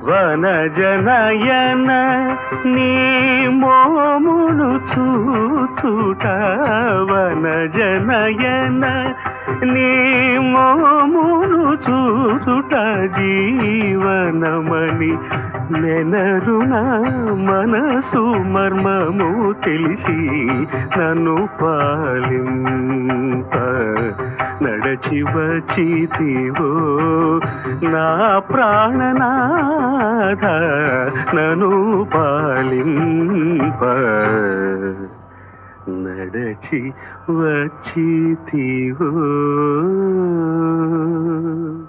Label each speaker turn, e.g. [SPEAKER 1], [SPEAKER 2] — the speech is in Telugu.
[SPEAKER 1] వనజనయన నీ మోమును చూచుట వనజనయన నీ మోమును చూచుట జీవనమణి నెనరుణ మనసు మర్మము తెలిసి నన్ను పాలింప నడచి వచ్చితివో నా ప్రాణనాథ నన్ను పాలింప నడచి వచ్చితివో